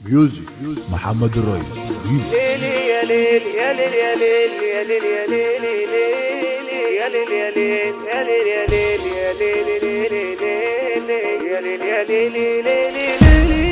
ميوزك محمد الرئيس ريميكس ليلي يا ليل يا ليل يا ليل يا ليل يا ليل يا ليل يا ليل يا ليل يا ليل يا ليل يا ليل يا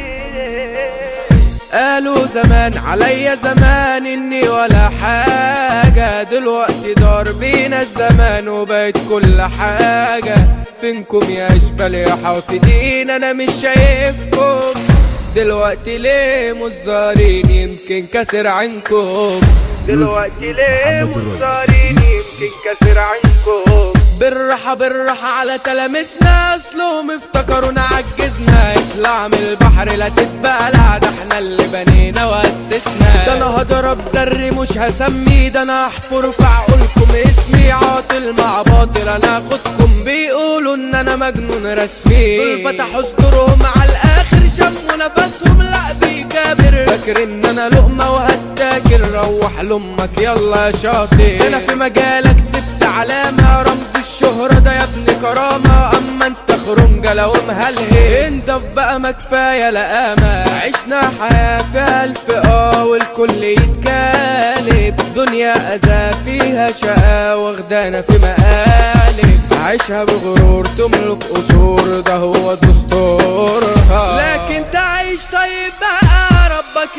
ليل قالوا زمان عليا زمان اني ولا حاجة دلوقتي دار بينا الزمان وبقت كل حاجة فينكم يا اشبال يا حافظين انا مش شايفكم دلوقتي ليه مزارين يمكن كسر عنكم دلوقتي ليه محمد الرئيس. مصارين يمكن كسر عنكم بالراحة بالراحة على تلامسنا اصلهم افتكرونا عجزنا اطلع من البحر لا تتبلع ده احنا اللي بنينا واسسنا ده انا هضرب زري مش هسمي ده انا هحفر في عقولكم اسمي عاطل مع باطل انا اخدكم بيقولوا ان انا مجنون رسمي دول فتحوا صدورهم على الاخر شموا نفسهم لا بيكابر فاكر ان انا لقمة وهتاكل روح لامك يلا يا شاطر انا في مجالك سبت علامة رمز الشهرة ده يا ابن كرامة اما انت خرنجة لو مهلهي انت في بقى ما كفاية لقامة عشنا حياة فيها الف اه والكل يتكالب دنيا اذى فيها شقاء واخدانا في مقالب عيشها بغرور تملك قصور ده هو دستورها لكن تعيش طيب بقى ربك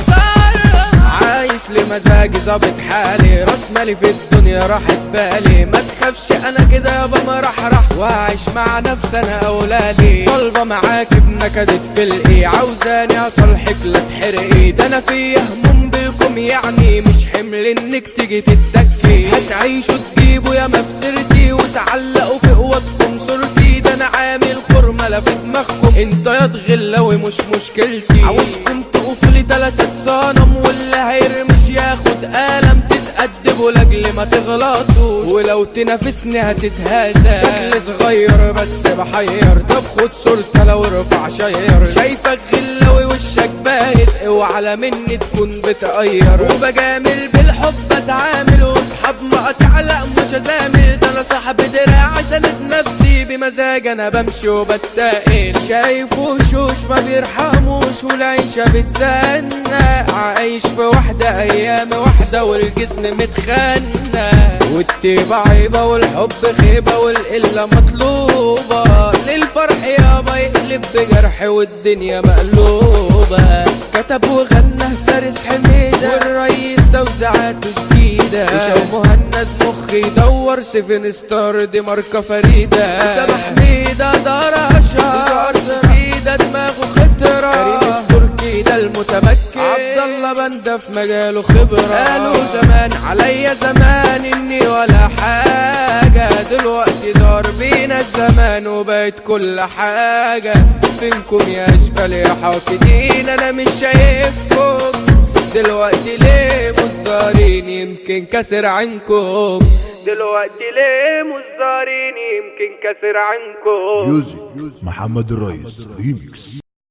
يسر عايش لمزاجي ظابط حالي راس مالي في الدنيا راحت بالي ما تخافش انا كده يابا مرحرح وعايش مع نفسي انا اولادي طالبه معاك بنكدت في الايه عاوزاني اصلحك لا تحرقي ده انا في هموم بيكم يعني مش حمل انك تيجي تتكي هتعيشوا تجيبوا يا مفسرتي وتعلقوا في قوتكم صورتي ده انا عامل خرمة لا في دماغكم انت يا تغلوي مش مشكلتي عاوزكم تقفوا لي تلاتة صنم واللي هيرمش ياخد قلم تتأدبوا لاجل ما تغلطوش ولو تنافسني هتتهزى شكل صغير بس بحير طب خد صورتي لو ارفع شير شايفك غلوي وشك باهت اوعى مني تكون بتقير وبجامل بالحب اتعامل واصحاب ما اتعلق مش ازامل ده انا صاحب دراع سند نفسي بمزاج انا بمشي وبتقل شايف وشوش ما بيرحموش والعيشة بتزنق عايش في وحدة ايام واحدة والجسم متخنق والتيبة عيبة والحب خيبة والقلة مطلوبة للفرح يابا يقلب بجرح والدنيا مقلوبة كتب وغنى فارس حميدة والرئيس توزيعاته جديدة وشو مهند مخي دور سيفن ستار دي ماركة فريدة وسام حميدة دار أشهر سيدة دماغه خطرة كريم التركي ده المتمكن عبد الله بندة في مجاله خبرة قالوا زمان عليا زمان اني ولا حاجة دلوقتي دار بينا الزمان وبقت كل حاجة فينكم يا اشبال يا حاقدين انا مش شايفكم دلوقتي ليه مزارين يمكن كسر عنكم دلوقتي ليه مصدرين يمكن كسر عنكم ميوزك محمد الرئيس ريميكس